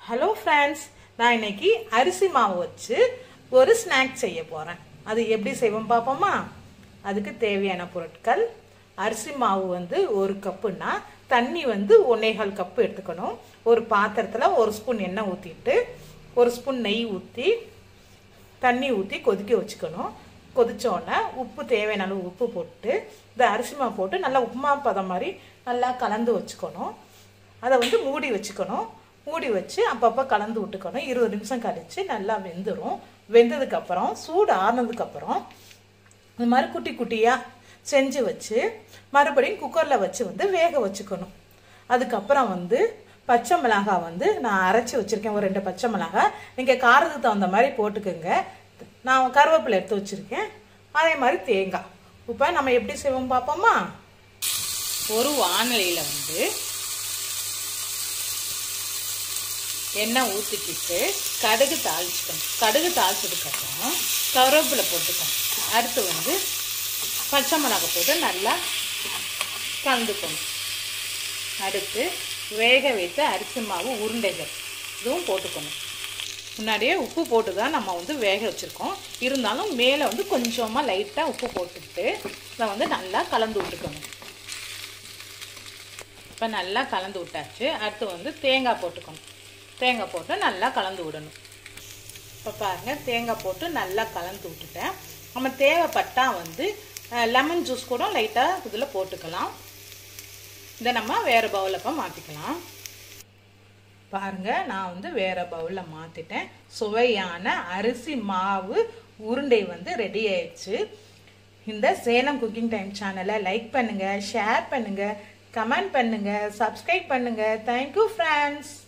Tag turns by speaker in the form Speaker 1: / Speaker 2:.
Speaker 1: hello friends நான் இன்னைக்கு அரிசி மாவு வச்சு ஒரு ஸ்நாக் செய்ய போகிறேன் அது எப்படி செய்வோம் பார்ப்போமா அதுக்கு தேவையான பொருட்கள் அரிசி மாவு வந்து ஒரு கப்புனா தண்ணி வந்து ஒன்னேகால் கப்பு எடுத்துக்கணும் ஒரு பாத்திரத்தில் ஒரு ஸ்பூன் எண்ணெய் ஊற்றிட்டு ஒரு ஸ்பூன் நெய் ஊற்றி தண்ணி ஊற்றி கொதிக்க வச்சுக்கணும் கொதிச்சோடனே உப்பு தேவையான அளவு உப்பு போட்டு இந்த அரிசி மாவு போட்டு நல்லா உப்புமா பதம் மாதிரி நல்லா கலந்து வச்சுக்கணும் அதை வந்து மூடி வச்சுக்கணும் மூடி வச்சு அப்பப்போ கலந்து விட்டுக்கணும் இருபது நிமிஷம் கழித்து நல்லா வெந்துடும் வெந்ததுக்கப்புறம் சூடு ஆறுனதுக்கப்புறம் இந்த மாதிரி குட்டி குட்டியாக செஞ்சு வச்சு மறுபடியும் குக்கரில் வச்சு வந்து வேக வச்சுக்கணும் அதுக்கப்புறம் வந்து பச்சை மிளகாய் வந்து நான் அரைச்சி வச்சுருக்கேன் ஒரு ரெண்டு பச்சை மிளகாய் நீங்கள் காரத்துக்கு தகுந்த மாதிரி போட்டுக்கோங்க நான் கருவேப்பிலை எடுத்து வச்சுருக்கேன் அதே மாதிரி தேங்காய் இப்போ நம்ம எப்படி செய்வோம் பார்ப்போமா
Speaker 2: ஒரு வானிலையில் வந்து எண்ணெய் ஊற்றிக்கிட்டு கடுகு தாளிச்சுக்கணும் கடுகு தாளிச்சதுக்கப்புறம் கருவேப்பிலை போட்டுக்கணும் அடுத்து வந்து பச்சை மிளகாய் போட்டு நல்லா கலந்துக்கணும் அடுத்து வேக வைத்த அரிசி மாவு உருண்டைகள் இதுவும் போட்டுக்கணும் முன்னாடியே உப்பு போட்டு தான் நம்ம வந்து வேக வச்சுருக்கோம் இருந்தாலும் மேலே வந்து கொஞ்சமாக லைட்டாக உப்பு போட்டுக்கிட்டு இதை வந்து நல்லா கலந்து விட்டுக்கணும் இப்போ நல்லா கலந்து விட்டாச்சு அடுத்து வந்து தேங்காய் போட்டுக்கணும் தேங்காய் போட்டு நல்லா கலந்து விடணும் இப்போ பாருங்கள் தேங்காய் போட்டு நல்லா கலந்து விட்டுட்டேன் நம்ம தேவைப்பட்டால் வந்து லெமன் ஜூஸ் கூட லைட்டாக இதில் போட்டுக்கலாம் இதை நம்ம வேறு பவுலில் இப்போ மாற்றிக்கலாம்
Speaker 1: பாருங்க நான் வந்து வேற பவுலில் மாற்றிட்டேன் சுவையான அரிசி மாவு உருண்டை வந்து ரெடி ஆயிடுச்சு இந்த சேலம் குக்கிங் டைம் சேனலை லைக் பண்ணுங்க ஷேர் பண்ணுங்க கமெண்ட் பண்ணுங்க சப்ஸ்கிரைப் பண்ணுங்க தேங்க்யூ ஃப்ரெண்ட்ஸ்